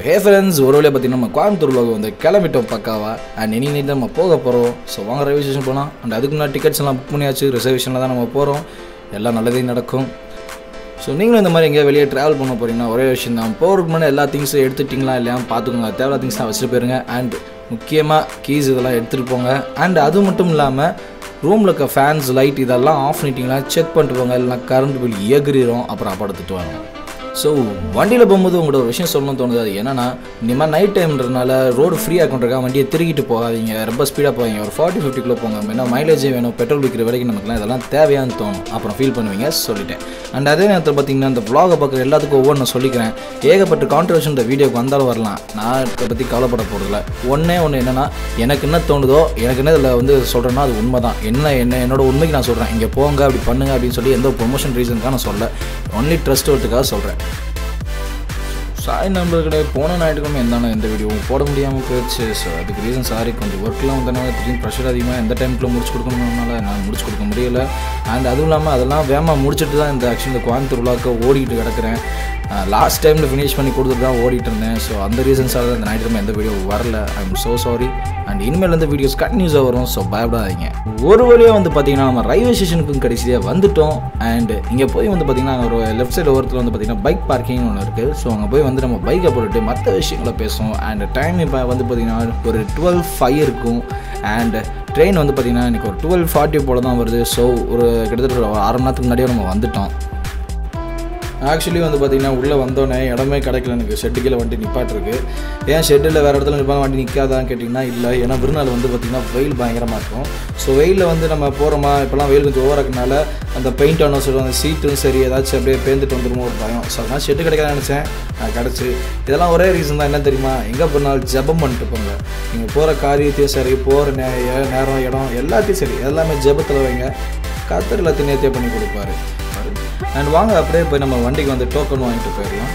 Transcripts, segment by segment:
hey friends ஒரு வழியாக பார்த்தீங்கன்னா நம்ம கோயம்புத்தூர் vlog வந்து கிளம்பிட்டோம் பக்காவா அண்ட் இனி நைட் நம்ம போக போகிறோம் ஸோ வாங்க ரயில்வே ஸ்டேஷன் போகலாம் அண்ட் அதுக்கு முன்னாடி டிக்கெட்ஸ் எல்லாம் புக் பண்ணியாச்சு ரிசர்வேஷனில் தான் நம்ம போகிறோம் எல்லாம் நல்லதே நடக்கும் ஸோ நீங்களும் இந்த மாதிரி எங்கேயா வெளியே ட்ராவல் பண்ண போகிறீங்கன்னா ஒரே விஷயம் தான் போகிறதுக்கு முன்னாடி எல்லா திங்ஸும் எடுத்துட்டிங்களா இல்லையா பார்த்துக்கோங்க தேவையான திங்ஸ் தான் வச்சுட்டு போயிருங்க அண்ட் முக்கியமாக கீஸ் இதெல்லாம் எடுத்துகிட்டு போங்க அண்ட் அது மட்டும் இல்லாமல் ரூமில் இருக்க ஃபேன்ஸ் லைட் இதெல்லாம் ஆஃப் பண்ணிட்டீங்களா செக் பண்ணிட்டு போங்க இல்லைனா கரண்ட் பில் எகிரிடும் அப்புறம் படுத்துட்டு வாங்க ஸோ வண்டியில் போகும்போது உங்களோட ஒரு விஷயம் சொல்லணும்னு தோணுது அது என்னன்னா இந்த மாதிரி நைட் டைம்ன்றனால ரோடு ஃப்ரீயாக கொண்டிருக்கா வண்டியை திருக்கிட்டு போகாதீங்க ரொம்ப ஸ்பீடாக போவீங்க ஒரு ஃபார்ட்டி ஃபிஃப்டிக்குள்ளே போங்க ஏன்னா மைலேஜே வேணும் பெட்ரோல் விற்கிற வரைக்கும் நமக்குலாம் இதெல்லாம் தேவையான்னு தோணும் அப்புறம் ஃபீல் பண்ணுவீங்க சொல்லிட்டேன் அண்ட் அதே நேரத்தில் பார்த்தீங்கன்னா இந்த vlog-அ பார்க்குற எல்லாத்துக்கும் ஒவ்வொன்று சொல்லிக்கிறேன் ஏகப்பட்ட கான்ட்ரவர்ஷன் இந்த வீடியோக்கு வந்தாலும் வரலாம் நான் இதை பற்றி கவலைப்பட போகிறதில்ல ஒன்றே ஒன்று என்னென்னா எனக்கு என்ன தோணுதோ எனக்கு என்ன இதில் வந்து சொல்கிறேன்னா அது உண்மை தான் என்ன என்ன என்னோட உண்மைக்கு நான் சொல்கிறேன் இங்கே போங்க அப்படி பண்ணுங்க அப்படின்னு சொல்லி எந்த ப்ரொமோஷன் ரீசனுக்காக நான் சொல்ல ஒன்லி ட்ரஸ்ட் ஒர்த்துக்காக சொல்கிறேன் சாய் நண்பர்களே போன ஞாயிற்றுக்கிழமை எந்தான எந்த வீடியோவும் போட முடியாமல் போயிடுச்சு ஸோ அதுக்கு ரீசன் சாரி கொஞ்சம் ஒர்க்லாம் வந்தனால திடீர்னு ப்ரெஷர் அதிகமாக எந்த டைம்க்குள்ள முடிச்சு கொடுக்கணும்னால நான் முடிச்சு கொடுக்க முடியல அண்ட் அதுவும் இல்லாமல் அதெல்லாம் வேகமாக முடிச்சுட்டு தான் இந்த ஆக்சுவலி இந்த கோயம்புத்தூர் விழாக்க ஓடிக்கிட்டு கிடக்கிறேன் லாஸ்ட் டைமில் ஃபினிஷ் பண்ணி கொடுத்துட்டு தான் ஓடிட்டு இருந்தேன் ஸோ அந்த ரீசன்ஸாக தான் இந்த ஞாயிற்றுக்கிழமை எந்த வீடியோ வரல I am so sorry and இனிமேல் இந்த வீடியோஸ் கண்டினியூஸாக வரும் ஸோ பயப்படாதீங்க ஒரு வழியாக வந்து பார்த்தீங்கன்னா நம்ம ரயில்வே ஸ்டேஷனுக்கும் கடைசியாக வந்துட்டோம் அண்ட் இங்கே போய் வந்து பார்த்தீங்கன்னா ஒரு லெஃப்ட் சைடு ஓரத்தில் வந்து பார்த்தீங்கன்னா பைக் பார்க்கிங் ஒன்று இருக்குது ஸோ அங்கே போய் வந்து நம்ம பைக்கை போட்டுட்டு மற்ற விஷயங்களை பேசுவோம் அண்ட் டைம் இப்போ வந்து பார்த்தீங்கன்னா ஒரு டுவெல் ஃபைவ் இருக்கும் அண்ட் ட்ரெயின் வந்து பார்த்தீங்கன்னா எனக்கு ஒரு டுவெல் ஃபார்ட்டி போல் தான் வருது ஸோ ஒரு கிட்டத்தட்ட ஒரு அரை மணி நேரத்துக்கு முன்னாடியே நம்ம வந்துட்டோம் ஆக்சுவலி வந்து பார்த்தீங்கன்னா உள்ளே வந்தோடனே இடமே கிடைக்கல எனக்கு ஷெட்டுக்கில் வண்டி நிப்பாட்டிருக்கு ஏன் ஷெட்டில் வேறு இடத்துல நிற்பாங்க வண்டி நிற்காதான்னு கேட்டிங்கன்னா இல்லை ஏன்னா விருநாள் வந்து பார்த்திங்கன்னா வெயில் பயங்கரமாக இருக்கும் ஸோ வெயிலில் வந்து நம்ம போகிறோமா இப்போலாம் வெயில் கொஞ்சம் ஓவராக இருக்கனால அந்த பெயிண்ட் ஆனோ சொல்லுவாங்க சீட்டும் சரி ஏதாச்சும் அப்படியே பேந்துட்டு வந்துருமோ ஒரு பயம் ஸோ அதனால் ஷெட்டு கிடைக்காத நினச்சேன் நான் கிடச்சி இதெல்லாம் ஒரே ரீசன் தான் என்ன தெரியுமா எங்கே போனாலும் ஜெபம் பண்ணிட்டு போங்க நீங்கள் போகிற காரியத்தையும் சரி போகிற நே நேரம் இடம் எல்லாத்தையும் சரி எல்லாமே ஜெபத்தில் வைங்க கத்தர் எல்லாத்தையும் நேர்த்தியாக பண்ணி கொடுப்பாரு அண்ட் வாங்க அப்படியே போய் நம்ம வண்டிக்கு வந்து டோக்கன் வாங்கிட்டு போயிடலாம்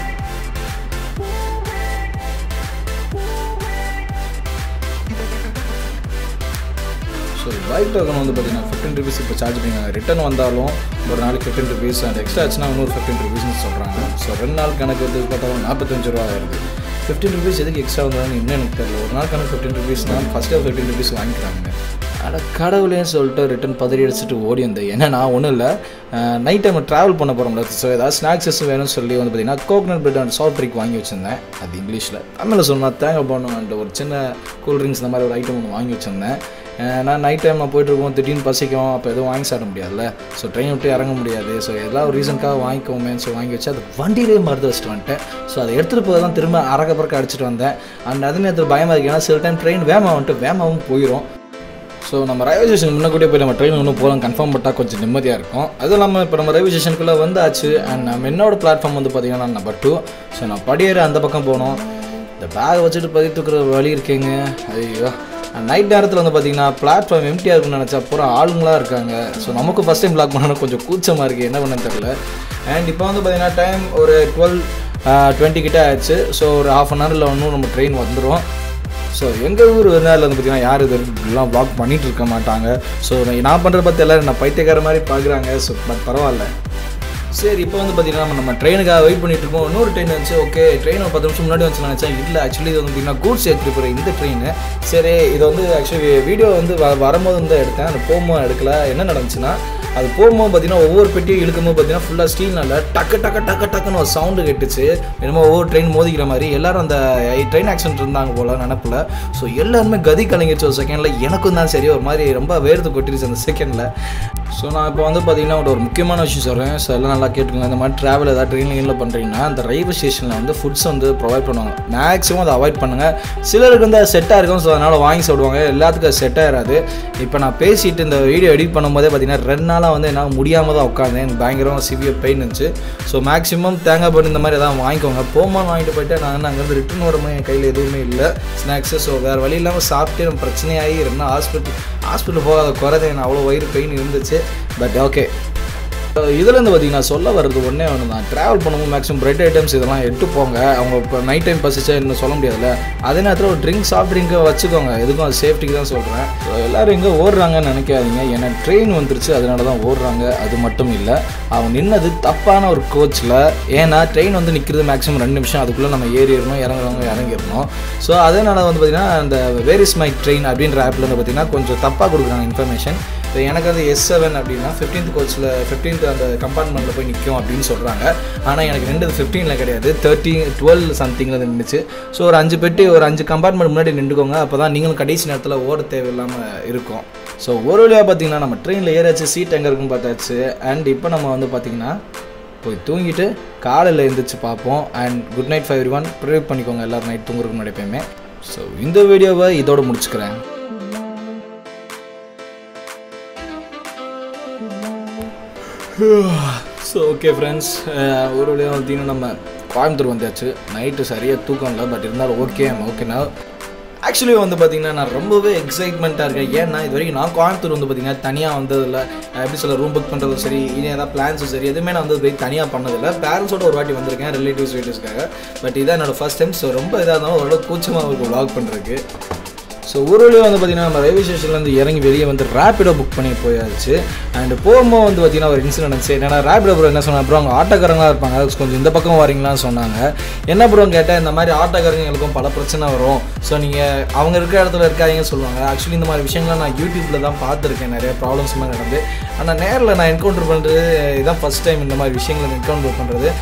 ஸோ பைக் டோக்கன் வந்து பார்த்தீங்கன்னா ஃபிஃப்டின் ருபீஸ் இப்போ சார்ஜ் பண்ணிங்க ரிட்டன் வந்தாலும் ஒரு நாளைக்கு ஃபிஃப்டின் ருபீஸ் அண்ட் எக்ஸ்ட்ரா ஆச்சுன்னா இன்னொரு ஃபிஃப்டின் ருபீஸ்னு சொல்கிறாங்க ஸோ ரெண்டு நாள் கணக்கு வந்து பார்த்தாலும் நாற்பத்தஞ்சு ரூபா ஆயிருது ஃபிஃப்டின் ருபீஸ் எதுக்கு எக்ஸ்ட்ரா வந்தாலும் இன்னும் எனக்கு தெரியல ஒரு நாள் கணக்கு ஃபிஃப்டின் ருபீஸ்னால் ஃபஸ்ட்டே ஃபிஃப்டின் ருபீஸ் வாங்கிக்கிறாங்க அட கடவுளேன்னு சொல்லிட்டு ரிட்டன் பதறி அடிச்சுட்டு ஓடி வந்தேன் ஏன்னா ஒன்றும் இல்லை நைட் டைம் ட்ராவல் பண்ண போகிறோம்ல ஸோ ஏதாவது ஸ்நாக்ஸஸ் வேணும்னு சொல்லி வந்து பார்த்தீங்கன்னா coconut bread and soft drink வாங்கி வச்சுருந்தேன் அது இங்கிலீஷில் தமிழில் சொன்னால் தேங்காய் பானம் அண்ட் ஒரு சின்ன கூல் ட்ரிங்க்ஸ் இந்த மாதிரி ஒரு ஐட்டம் ஒன்று வாங்கி வச்சுருந்தேன் நான் நைட் டைம் நான் போயிட்டுருக்கோம் திடீர்னு பசிக்கும் அப்போ எதுவும் வாங்கி சாப்பிட முடியாதுல்ல ஸோ ட்ரெயின் விட்டு இறங்க முடியாது ஸோ எல்லாம் ஒரு ரீசனுக்காக வாங்கிக்கோமேன்னு ஸோ வாங்கி வச்சு அது வண்டியிலே மருந்து வச்சுட்டு வந்துட்டேன் ஸோ அதை எடுத்துகிட்டு போய் தான் திரும்ப அரக்க பறக்க அடிச்சிட்டு வந்தேன் அண்ட் அது நேரத்தில் பயமாக இருக்கு ஏன்னா சில டைம் ட்ரெயின் வேகமாக வந்துட்டு வேகமாகவும் போயிடும் ஸோ நம்ம ரயில்வே ஸ்டேஷன் முன்னக்கூட்டியே போய் நம்ம ட்ரெயின் இன்னும் போகலாம் கன்ஃபார்ம் பண்ணால் கொஞ்சம் நிம்மதியாக இருக்கும் அதுவும் இல்லாமல் இப்போ நம்ம ரயில்வே ஸ்டேஷனுக்குள்ளே வந்தாச்சு அண்ட் நம்ம என்னோட பிளாட்ஃபார்ம் வந்து பார்த்தீங்கன்னா நம்பர் டூ ஸோ நான் படியேற அந்த பக்கம் போனோம் இந்த பேக் வச்சுட்டு பதி தூக்குற வழி இருக்கேங்க ஐயோ நைட் நேரத்தில் வந்து பார்த்தீங்கன்னா பிளாட்ஃபார்ம் எம்டியாக இருக்குன்னு நினச்சா பூரா ஆளுங்களாக இருக்காங்க ஸோ நமக்கு ஃபஸ்ட் டைம் பிளாக் பண்ணணும் கொஞ்சம் கூச்சமாக இருக்குது என்ன பண்ணு தெரில அண்ட் இப்போ வந்து பார்த்தீங்கன்னா டைம் ஒரு டுவெல் டுவெண்ட்டி கிட்ட ஆயிடுச்சு ஸோ ஒரு ஹாஃப் அன் ஹவரில் ஒன்றும் நம்ம ட்ரெயின் வந்துடும் ஸோ எங்கள் ஊர் நேரில் வந்து பார்த்தீங்கன்னா யாரும் இது எல்லாம் ப்ளாக் பண்ணிகிட்டு இருக்க மாட்டாங்க ஸோ நான் பண்ணுறத பார்த்து எல்லோரும் நான் பைத்தியக்கார மாதிரி பார்க்குறாங்க ஸோ பட் பரவாயில்ல சரி இப்போ வந்து பார்த்தீங்கன்னா நம்ம நம்ம ட்ரெயினுக்காக வெயிட் பண்ணிட்டு இருக்கோம் இன்னொரு ட்ரெயின் வந்துச்சு ஓகே ட்ரெயின் ஒரு பத்து நிமிஷம் முன்னாடி வந்து நினச்சேன் இல்லை ஆக்சுவலி இது வந்து பார்த்தீங்கன்னா கூட்ஸ் ஏற்றிட்டு போகிற இந்த ட்ரெயின் சரி இது வந்து ஆக்சுவலி வீடியோ வந்து வ வரும்போது வந்து எடுத்தேன் அது போகும்போது எடுக்கல என்ன நடந்துச்சுன்னா அது போகும்போது பார்த்தீங்கன்னா ஒவ்வொரு பெட்டியும் இழுக்கும்போது பார்த்தீங்கன்னா ஃபுல்லாக ஸ்டீல்னால டக்கு டக்கு டக்கு டக்குன்னு ஒரு சவுண்டு கெட்டுச்சு என்னமோ ஒவ்வொரு ட்ரெயின் மோதிக்கிற மாதிரி எல்லாரும் அந்த ட்ரெயின் ஆக்சிடென்ட் இருந்தாங்க போல நினப்பில் ஸோ எல்லாருமே கதி கலங்கிடுச்சு ஒரு செகண்டில் எனக்கும் தான் சரி ஒரு மாதிரி ரொம்ப வேர்த்து கொட்டிருச்சு அந்த செகண்டில் ஸோ நான் இப்போ வந்து பார்த்தீங்கன்னா ஒரு முக்கியமான விஷயம் சொல்கிறேன் ஸோ எல்லாம் நல்லா கேட்டுக்கோங்க இந்த மாதிரி ட்ராவல் ஏதாவது ட்ரெயினில் பண்ணுறீங்கன்னா அந்த ரயில்வே ஸ்டேஷனில் வந்து ஃபுட்ஸ் வந்து ப்ரொவைட் பண்ணுவாங்க மேக்ஸிமம் அதை அவாய்ட் பண்ணுங்கள் சிலருக்கு வந்து அது செட்டாக இருக்கும் ஸோ அதனால் வாங்கி சாப்பிடுவாங்க எல்லாத்துக்கும் அது செட் ஆகாது இப்போ நான் பேசிட்டு இந்த வீடியோ எடிட் பண்ணும்போதே பார்த்தீங்கன்னா ரெண்டு நாளாக வந்து என்னால் முடியாமல் தான் உட்காந்தேன் எனக்கு பயங்கரமாக சிவியர் பெயின் இருந்துச்சு ஸோ மேக்ஸிமம் தேங்காய் பண்ணி இந்த மாதிரி எதாவது வாங்கிக்கோங்க போமா வாங்கிட்டு போயிட்டு நான் வந்து அங்கேருந்து ரிட்டன் வரமே என் கையில் எதுவுமே இல்லை ஸ்நாக்ஸு ஸோ வேறு வழி இல்லாமல் சாப்பிட்டு நம்ம பிரச்சனையாகி ரெண்டு ஹாஸ்பிட்டல் ஹாஸ்பிட்டல் போகாத குறைத எனக்கு அவ்வளோ வயிறு பெயின் இருந்துச்சு பட் ஓகே இதுலேருந்து பார்த்தீங்கன்னா சொல்ல வர்றது ஒன்றே ஒன்று தான் ட்ராவல் பண்ணும்போது மேக்ஸிமம் பிரெட் ஐட்டம்ஸ் இதெல்லாம் எட்டு போங்க அவங்க இப்போ நைட் டைம் பசிச்சா இன்னும் சொல்ல முடியாதுல்ல அதே நேரத்தில் ஒரு ட்ரிங்க் சாஃப்ட் ட்ரிங்கை வச்சுக்கோங்க எதுக்கும் அது சேஃப்டிக்கு தான் சொல்கிறேன் எல்லோரும் எங்கே ஓடுறாங்கன்னு நினைக்காதீங்க ஏன்னா ட்ரெயின் வந்துருச்சு அதனால தான் ஓடுறாங்க அது மட்டும் இல்லை அவங்க நின்னது தப்பான ஒரு கோச்சில் ஏன்னா ட்ரெயின் வந்து நிற்கிறது மேக்ஸிமம் ரெண்டு நிமிஷம் அதுக்குள்ளே நம்ம ஏறிடணும் இறங்குறவங்க இறங்கிடணும் ஸோ அதனால வந்து பார்த்திங்கன்னா அந்த வேர் இஸ் மை ட்ரெயின் அப்படின்ற ஆப்பில் வந்து பார்த்திங்கன்னா கொஞ்சம் தப்பாக கொடுக்குறாங்க இன்ஃபர்மேஷன் இப்போ எனக்கு வந்து எஸ் செவன் அப்படின்னா ஃபிஃப்டீன்த் கோச்சில் ஃபிஃப்டீன்த் அந்த கம்பார்ட்மெண்ட்டில் போய் நிற்கும் அப்படின்னு சொல்கிறாங்க ஆனால் எனக்கு ரெண்டு ஃபிஃப்டீனில் கிடையாது தேர்ட்டீன் டுவெல் சம்திங்கில் நின்றுச்சு ஸோ ஒரு அஞ்சு பெட்டி ஒரு அஞ்சு கம்பார்ட்மெண்ட் முன்னாடி நின்றுக்கோங்க அப்போ தான் நீங்களும் கடைசி நேரத்தில் ஓட தேவையில்லாமல் இருக்கும் ஸோ ஒரு வழியாக பார்த்தீங்கன்னா நம்ம ட்ரெயினில் ஏறாச்சு சீட் எங்கே இருக்குன்னு பார்த்தாச்சு அண்ட் இப்போ நம்ம வந்து பார்த்திங்கன்னா போய் தூங்கிட்டு காலையில் எழுந்திரிச்சு பார்ப்போம் and good night five one pray பண்ணிக்கோங்க எல்லோரும் நைட் தூங்குறதுக்கு முன்னாடி எப்பயுமே ஸோ இந்த வீடியோவை இதோட முடிச்சுக்கிறேன் ஸோ ஓகே ஃப்ரெண்ட்ஸ் ஒரு வழியாக பார்த்தீங்கன்னா நம்ம கோயம்புத்தூர் வந்தாச்சு நைட்டு சரியாக தூக்கம் இல்லை பட் இருந்தாலும் ஓகே ஓகேண்ணா ஆக்சுவலி வந்து பார்த்தீங்கன்னா நான் ரொம்பவே எக்ஸைட்மெண்ட்டாக இருக்கேன் ஏன்னா இது வரைக்கும் நான் கோயம்புத்தூர் வந்து பார்த்தீங்கன்னா தனியாக வந்ததில்ல எப்படி சொல்ல ரூம் புக் பண்ணுறதும் சரி இனி ஏதாவது பிளான்ஸும் சரி எதுவுமே நான் வந்து போய் தனியாக பண்ணதில்லை பேரண்ட்ஸோட ஒரு வாட்டி வந்திருக்கேன் ரிலேட்டிவ்ஸ் ரிலேட்டிவ்ஸ்க்காக பட் இதான் என்னோட ஃபஸ்ட் டைம் ஸோ ரொம்ப இதாக இருந்தாலும் ஓரளவு கூச்சமாக இருக்கும் vlog பண்ணுறதுக்கு ஸோ ஒரு வழியாக வந்து பார்த்தீங்கன்னா நம்ம ரயில்வே ஸ்டேஷன்லேருந்து இறங்கி வெளியே வந்து ரேப்பிடோ புக் பண்ணி போயாச்சு அண்ட் போகும்போது வந்து பார்த்தீங்கன்னா ஒரு இன்சிடென்ட் இருந்துச்சு என்னன்னா ரேப்பிடோ ப்ரோ என்ன சொன்னா அப்புறம் அவங்க ஆட்டோக்காரங்களாக இருப்பாங்க கொஞ்சம் இந்த பக்கம் வரீங்களான்னு சொன்னாங்க என்ன ப்ரோ கேட்டால் இந்த மாதிரி ஆட்டோக்காரங்களுக்கும் பல பிரச்சனை வரும் ஸோ நீங்கள் அவங்க இருக்கிற இடத்துல இருக்காதீங்கன்னு சொல்லுவாங்க ஆக்சுவலி இந்த மாதிரி விஷயங்கள்லாம் நான் யூடியூப்பில் தான் பார்த்துருக்கேன் நிறைய ப்ராப்ளம்ஸ் மாதிரி நடந்து ஆனால் நேரில் நான் என்கவுண்டர் பண்ணுறது இதான் ஃபஸ்ட் டைம் இந்த மாதிரி விஷயங்களை என்கவுண்டர் பண்ணுறது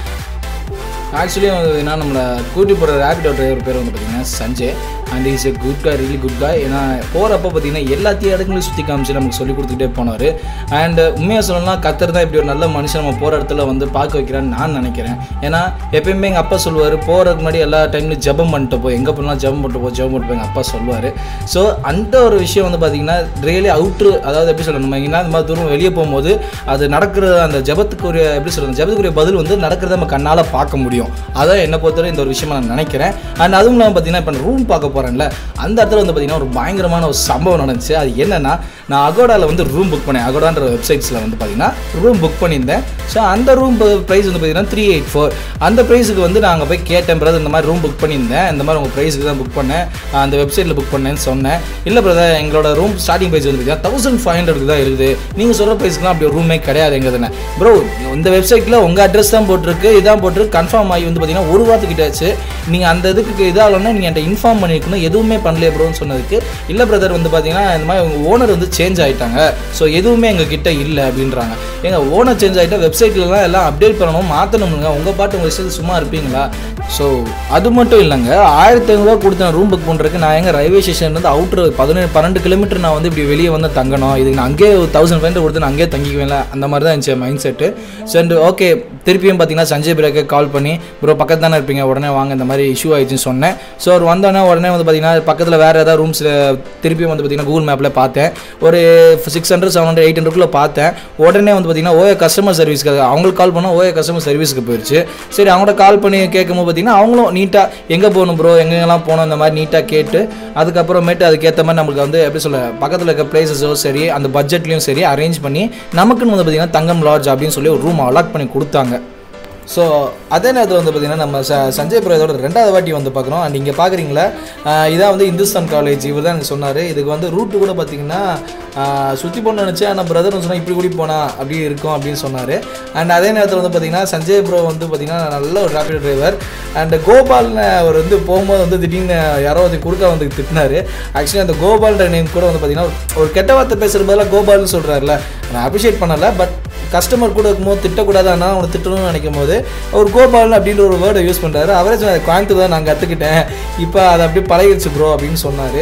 ஆக்சுவலி வந்து என்ன நம்மளை கூட்டி போகிற ரேபிடோ டிரைவர் பேர் வந்து பார்த்தீங்கன்னா Sanjay and is a good guy really good guy ஏன்னா போகிறப்ப பார்த்தீங்கன்னா எல்லாத்தையும் இடங்களையும் சுற்றி காமிச்சு நமக்கு சொல்லி கொடுத்துக்கிட்டே போனார் அண்ட் உண்மையாக சொல்லணும்னா கத்தர் தான் இப்படி ஒரு நல்ல மனுஷன் நம்ம போகிற இடத்துல வந்து பார்க்க வைக்கிறான்னு நான் நினைக்கிறேன் ஏன்னா எப்பயுமே எங்கள் அப்பா சொல்லுவார் போகிறதுக்கு முன்னாடி எல்லா டைம்லையும் ஜெபம் பண்ணிட்டு போ எங்கே போனாலும் ஜெபம் பண்ணிட்டு போ ஜெபம் பண்ணிட்டு போ எங்கள் அப்பா சொல்லுவார் ஸோ அந்த ஒரு விஷயம் வந்து பார்த்தீங்கன்னா ரியலி அவுட்ரு அதாவது எப்படி சொல்லணும் நம்ம எங்கன்னா இந்த மாதிரி தூரம் வெளியே போகும்போது அது நடக்கிற அந்த ஜபத்துக்குரிய எப்படி சொல்கிறது ஜபத்துக்குரிய பதில் வந்து நடக்கிறத நம்ம கண்ணால் பார்க்க முடியும் அதான் என்னை பொறுத்தவரை இந்த ஒரு விஷயமா நான் நினைக்கிறேன் அண்ட் அதுவும் இல்லாமல் பார்த்தீங்கன்னா இப்போ ரூம் பார்க்க போகிறேன்ல அந்த இடத்துல வந்து பார்த்தீங்கன்னா ஒரு பயங்கரமான ஒரு சம்பவம் நடந்துச்சு அது என்னன்னா நான் அகோடாவில் வந்து ரூம் புக் பண்ணேன் அகோடான்ற வெப்சைட்ஸில் வந்து பார்த்தீங்கன்னா ரூம் புக் பண்ணியிருந்தேன் ஸோ அந்த ரூம் ப்ரைஸ் வந்து பார்த்தீங்கன்னா த்ரீ எயிட் ஃபோர் அந்த ப்ரைஸுக்கு வந்து நான் அங்கே போய் கேட்டேன் பிரதர் இந்த மாதிரி ரூம் புக் பண்ணியிருந்தேன் இந்த மாதிரி உங்கள் ப்ரைஸுக்கு தான் புக் பண்ணேன் அந்த வெப்சைட்டில் புக் பண்ணேன்னு சொன்னேன் இல்லை பிரதர் எங்களோட ரூம் ஸ்டார்டிங் ப்ரைஸ் வந்து பார்த்தீங்கன்னா தௌசண்ட் ஃபைவ் ஹண்ட்ரடுக்கு தான் இருக்குது நீங்கள் சொல்கிற ப்ரைஸ்க்குலாம் அப்படி ரூமே கிடையாது எங்கே ப்ரோ இந்த வெப்சைட்டில் உங்கள் அட்ரஸ் தான் போட்டிருக்கு இதான் போட்டிருக்கு கன்ஃபார்ம் ஆகி வந்து பார்த்தீங்கன்னா ஒரு வாரத்துக்கிட்டாச்சு நீங்கள் அந்த இதுக்கு இதாகலன்னா நீங்கள் என்கிட்ட இன்ஃபார்ம் பண்ணியிருக்கணும் எதுவுமே பண்ணலையே ப்ரோன்னு சொன்னதுக்கு இல்லை பிரதர் வந்து பார்த்தீங்கன்னா இந்த மாதிரி உங்கள் ஓனர் வந்து சேஞ்ச் ஆகிட்டாங்க ஸோ எதுவுமே எங்கள் கிட்ட இல்லை அப்படின்றாங்க எங்கள் ஓனர் சேஞ்ச் ஆகிட்டா வெப்சைட்லலாம் எல்லாம் அப்டேட் பண்ணணும் மாற்றணுங்க உங்கள் பாட்டு உங்கள் விஷயத்தில் சும்மா இருப்பீங்களா ஸோ அது மட்டும் இல்லைங்க ஆயிரத்தி ஐநூறுரூவா கொடுத்தேன் ரூம் புக் பண்ணுறதுக்கு நான் எங்கள் ரயில்வே ஸ்டேஷன்லேருந்து அவுட்ரு பதினேழு பன்னெண்டு கிலோமீட்டர் நான் வந்து இப்படி வெளியே வந்து தங்கணும் இதுக்கு நான் அங்கேயே தௌசண்ட் ஃபைவ் கொடுத்து நான் அங்கேயே தங்கிக்குவேன்ல அந்த மாதிரி தான் இருந்துச்சு மைண்ட் செட்டு ஸோ ஓகே திருப்பியும் பார்த்தீங்கன்னா சஞ்சய் பிரேக்கு கால் பண்ணி ப்ரோ பக்கத்து தானே இருப்பீங்க உடனே வாங்க இந்த மாதிரி இஷ்யூ ஆயிடுச்சுன்னு சொன்னேன் ஸோ அவர் வந்தோடனே உடனே வந்து பார்த்தீங்கன்னா பக்கத்தில் வேறு ஏதாவது ரூம்ஸில் திருப்பியும் வந்து பார்த்தீங்கன்னா கூகுள் மேப்பில் பார்த்தேன் ஒரு six hundred seven hundred eight ஹண்ட்ரட்ல பார்த்தேன் உடனே வந்து பார்த்தீங்கன்னா ஓஏ கஸ்டமர் சர்வீஸ்க்கு அவங்களுக்கு கால் பண்ணால் ஓஏ கஸ்டமர் சர்வீஸ்க்கு போயிடுச்சு சரி அவங்கள்ட்ட கால் பண்ணி கேட்கும்போது பார்த்தீங்கன்னா அவங்களும் நீட்டாக எங்கே போகணும் ப்ரோ எங்கெங்கெல்லாம் போகணும் இந்த மாதிரி நீட்டாக கேட்டு அதுக்கப்புறமேட்டு அதுக்கேற்ற மாதிரி நம்மளுக்கு வந்து எப்படி சொல்ல பக்கத்தில் இருக்க பிளேசஸோ சரி அந்த பட்ஜெட்லேயும் சரி அரேஞ்ச் பண்ணி நமக்குன்னு வந்து பார்த்தீங்கன்னா தங்கம் லாட்ஜ் அப்படின்னு சொல்லி ஒரு ரூம் அலாட் பண்ணி கொடுத்தாங்க ஸோ அதே நேரத்தில் வந்து பார்த்திங்கன்னா நம்ம ச சஞ்சய் பிரதோட ரெண்டாவது வாட்டி வந்து பார்க்குறோம் அண்ட் இங்கே பார்க்குறீங்களா இதான் வந்து இந்துஸ்தான் காலேஜ் இவர் தான் எனக்கு சொன்னார் இதுக்கு வந்து ரூட்டு கூட பார்த்தீங்கன்னா சுற்றி போன நினச்சி ஆனால் பிரதர்னு சொன்னால் இப்படி கூடி போனா அப்படி இருக்கும் அப்படின்னு சொன்னார் அண்ட் அதே நேரத்தில் வந்து பார்த்திங்கன்னா சஞ்சய் ப்ரோ வந்து பார்த்திங்கன்னா நல்ல ஒரு ராபிட் டிரைவர் அண்ட் கோபால்னு அவர் வந்து போகும்போது வந்து திடீர்னு யாரோ வந்து குறுக்க வந்து திட்டினார் ஆக்சுவலி அந்த கோபால்ன்ற நேம் கூட வந்து பார்த்திங்கன்னா ஒரு கெட்ட வார்த்தை பேசுகிற பதிலாக கோபால்னு சொல்கிறாருல நான் அப்ரிஷியேட் பண்ணலை பட் கஸ்டமர் கூட இருக்கும்போது திட்டக்கூடாது ஆனால் அவனை திட்டணும்னு நினைக்கும் போது அவர் கோபால் அப்படின்ற ஒரு வேர்டை யூஸ் பண்ணுறாரு அவரே சொன்னார் கோயம்புத்தூர் தான் நான் கற்றுக்கிட்டேன் இப்போ அதை அப்படியே பழகிடுச்சு ப்ரோ அப்படின்னு சொன்னார்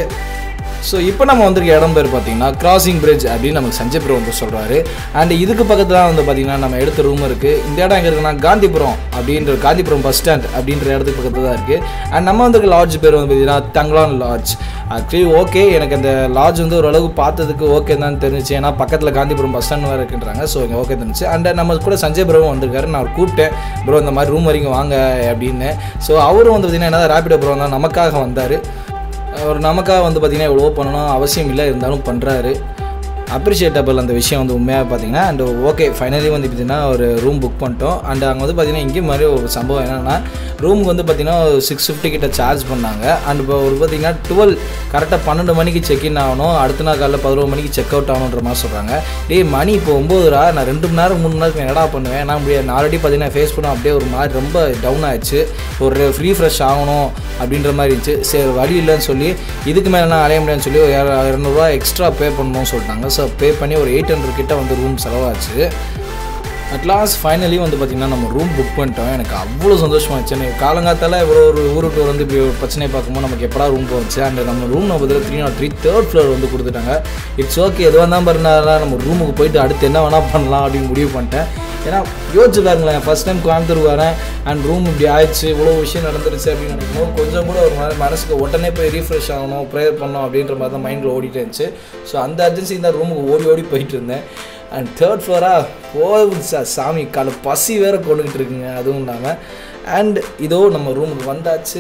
ஸோ இப்போ நம்ம வந்திருக்க இடம் பேர் பார்த்தீங்கன்னா கிராசிங் பிரிட்ஜ் அப்படின்னு நமக்கு சஞ்சய் ப்ரோ வந்து சொல்கிறாரு அண்ட் இதுக்கு பக்கத்தில் தான் வந்து பார்த்தீங்கன்னா நம்ம எடுத்த ரூம் இருக்குது இந்த இடம் எங்கே இருக்குன்னா காந்திபுரம் அப்படின்ற காந்திபுரம் பஸ் ஸ்டாண்ட் அப்படின்ற இடத்துக்கு பக்கத்தில் தான் இருக்குது அண்ட் நம்ம வந்திருக்க லாட்ஜ் பேர் வந்து பார்த்தீங்கன்னா தங்கலான் லாட்ஜ் ஆக்சுவலி ஓகே எனக்கு அந்த லாட்ஜ் வந்து ஓரளவுக்கு பார்த்ததுக்கு ஓகே தான் தெரிஞ்சிச்சு ஏன்னா பக்கத்தில் காந்திபுரம் பஸ் ஸ்டாண்ட் வேறு இருக்குன்றாங்க ஸோ இங்கே ஓகே தெரிஞ்சிச்சு அண்ட் நம்ம கூட சஞ்சய் ப்ரோவும் வந்திருக்காரு நான் அவர் கூப்பிட்டேன் ப்ரோ இந்த மாதிரி ரூம் வரைக்கும் வாங்க அப்படின்னு ஸோ அவரும் வந்து பார்த்தீங்கன்னா என்ன ரேபிடோ ப்ரோ தான் நமக்காக வந்தார் அவர் நமக்காக வந்து பார்த்திங்கன்னா எவ்வளோ பண்ணணும் அவசியம் இல்லை இருந்தாலும் பண்ணுறாரு அப்ரிஷியேட்டபிள் அந்த விஷயம் வந்து உண்மையாக பார்த்தீங்கன்னா அண்ட் ஓகே ஃபைனலி வந்து பார்த்தீங்கன்னா ஒரு ரூம் புக் பண்ணிட்டோம் அண்ட் அங்கே வந்து பார்த்தீங்கன்னா இங்கேயும் மாதிரி ஒரு சம்பவம் என்னென்னா ரூமுக்கு வந்து பார்த்தீங்கன்னா சிக்ஸ் ஃபிஃப்டி கிட்ட சார்ஜ் பண்ணாங்க அண்ட் இப்போ ஒரு பார்த்தீங்கன்னா டுவெல் கரெக்டாக பன்னெண்டு மணிக்கு செக்இன் ஆகணும் அடுத்த நாள் காலையில் பதினோரு மணிக்கு செக் அவுட் ஆகணுன்ற மாதிரி சொல்கிறாங்க டேய் மணி இப்போ ஒம்போதுரா நான் ரெண்டு மணி நேரம் மூணு மணி நேரத்துக்கு என்னடா பண்ணுவேன் நான் முடியாது நான் ஆல்ரெடி பார்த்தீங்கன்னா ஃபேஸ் பண்ண அப்படியே ஒரு மாதிரி ரொம்ப டவுன் ஆயிடுச்சு ஒரு ஃப்ரீ ஃப்ரெஷ் ஆகணும் அப்படின்ற மாதிரி இருந்துச்சு சரி வழி இல்லைன்னு சொல்லி இதுக்கு மேலே நான் அலைய முடியாதுன்னு சொல்லி ஒரு இர- இரநூறுவா எக்ஸ்ட்ரா பே பண்ணணும்னு சொல்லிட்டாங்க ஸோ பே பண்ணி ஒரு எயிட் ஹண்ட்ரட் கிட்ட வந்து ரூம் செலவாச்சு அட்லாஸ்ட் ஃபைனலி வந்து பார்த்திங்கன்னா நம்ம ரூம் புக் பண்ணிட்டோம் எனக்கு அவ்வளோ சந்தோஷமாக இருந்துச்சு எனக்கு காலங்காத்தால இவ்வளோ ஒரு ஊருக்கு வந்து இப்படி ஒரு பிரச்சனையை பார்க்கும்போது நமக்கு எப்படா ரூம் போச்சு அண்ட் நம்ம ரூம் நம்ம பதில் three naught three third floor வந்து கொடுத்துட்டாங்க இட்ஸ் ஓகே எதுவாக தான் பாருனால நம்ம ரூமுக்கு போயிட்டு அடுத்து என்ன வேணால் பண்ணலாம் அப்படின்னு முடிவு பண்ணிட்டேன் ஏன்னா யோசிச்சு பாருங்களேன் ஃபஸ்ட் டைம் கோயம்புத்தூர் வரேன் அண்ட் ரூம் இப்படி ஆயிடுச்சு இவ்வளோ விஷயம் நடந்துருச்சு அப்படின்னு நினைக்கும்போது கொஞ்சம் கூட ஒரு மாதிரி மனசுக்கு உடனே போய் ரீஃப்ரெஷ் ஆகணும் ப்ரேயர் பண்ணணும் அப்படின்ற மாதிரி தான் மைண்டில் ஓடிட்டே இருந்துச்சு ஸோ அந்த அர்ஜென்சி தான் ரூமுக்கு ஓடி ஓடி போயிட்டு இருந்தேன் அண்ட் தேர்ட் ஃப்ளோராக போகுது சார் சாமி காலை பசி வேற கொண்டுகிட்டு இருக்குங்க அதுவும் இல்லாமல் அண்ட் இதோ நம்ம ரூமுக்கு வந்தாச்சு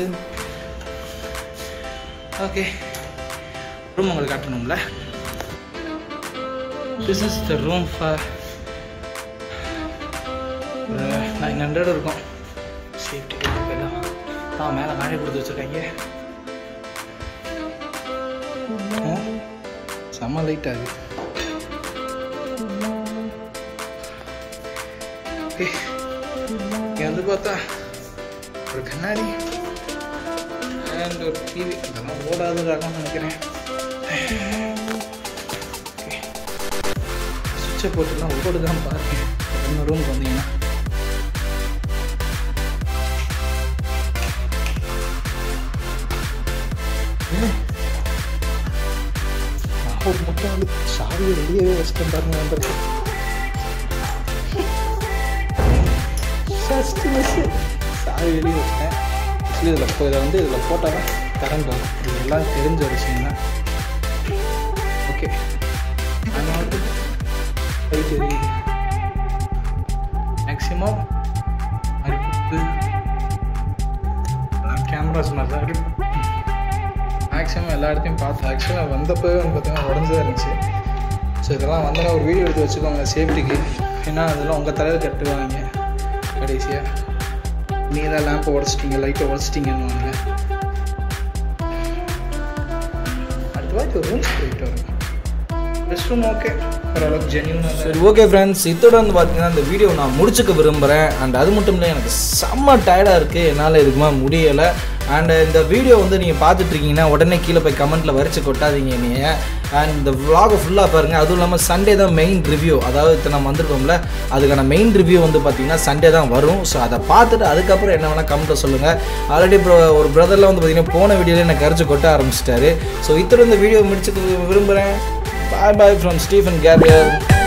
ஓகே ரூம் உங்களுக்கு காட்டணும்ல this is the room for nine hundred இருக்கும் சேஃப்டி எல்லாம் ஆ மேலே மேலே கொடுத்து வச்சுருக்காங்க செம்ம லைட் ஆகுது ஓகே இங்கே வந்து பார்த்தா ஒரு கண்ணாடி அண்ட் ஒரு டிவி இதெல்லாம் ஓடாத ரகம்னு நினைக்கிறேன் சுவிட்சை போட்டுலாம் ஓடுதான் பாருங்க நம்ம ரூமுக்கு வந்தீங்கன்னா ஒரு மட்டும் வந்து சாவியை வெளியவே வச்சுட்டேன் பாருங்க வந்துருக்கு ஃபஸ்ட்டு மிஸ்ஸு சாவி வெளியே வச்சிட்டேன் ஆக்சுவலி இதில் இப்போ இதை வந்து இதில் போட்டால் தான் கரண்ட் வரும் இது எல்லாம் தெரிஞ்ச ஒரு விஷயம் தான் ஓகே ஆனால் வந்து அது தெரியுது மேக்ஸிமம் அரிப்பு கேமராஸ் மாதிரி தான் இருக்கு மேக்ஸிமம் எல்லா இடத்தையும் பார்த்து ஆக்சுவலாக வந்தப்போவே வந்து பார்த்தீங்கன்னா உடஞ்சதாக இருந்துச்சு ஸோ இதெல்லாம் வந்தோன்னா ஒரு வீடியோ எடுத்து வச்சுக்கோங்க சேஃப்டிக்கு ஏன்னா அதெல்லாம் உங்கள் தலையில் கட்டுவாங்க கடைசியாக நீங்கள் தான் லேம்பை உடச்சிட்டிங்க லைட்டை உடச்சிட்டிங்கன்னு அடுத்த வாட்டி ஒரு ரூம்ஸ் போயிட்டு வரும் ரெஸ்ட் ரூம் ஓகே ஓரளவுக்கு ஜென்யூனாக சரி ஓகே ஃப்ரெண்ட்ஸ் இதோட வந்து பார்த்தீங்கன்னா இந்த வீடியோ நான் முடிச்சுக்க விரும்புகிறேன் அண்ட் அது மட்டும் இல்லை எனக்கு செம்ம டயர்டாக இருக்குது என்னால் இதுக்குமா முடியலை அண்ட் இந்த வீடியோ வந்து நீங்கள் பார்த்துட்ருக்கீங்கன்னா உடனே கீழே போய் கமெண்ட்டில் வரிச்சு கொட்டாதீங்க நீங்கள் அண்ட் இந்த vlog-அ ஃபுல்லாக பாருங்கள் அதுவும் இல்லாமல் சண்டே தான் மெயின் ரிவ்யூ அதாவது இப்போ நம்ம வந்திருக்கோம்ல அதுக்கான மெயின் ரிவ்யூ வந்து பார்த்தீங்கன்னா சண்டே தான் வரும் ஸோ அதை பார்த்துட்டு அதுக்கப்புறம் என்ன வேணால் கமெண்ட்டில் சொல்லுங்கள் ஆல்ரெடி ப்ரோ ஒரு பிரதரில் வந்து பார்த்தீங்கன்னா போன வீடியோவில் எனக்கு கரைச்சி கொட்ட ஆரம்பிச்சிட்டாரு ஸோ இத்தோட இந்த வீடியோ முடிச்சுக்க விரும்புகிறேன் bye bye from Stephen carrier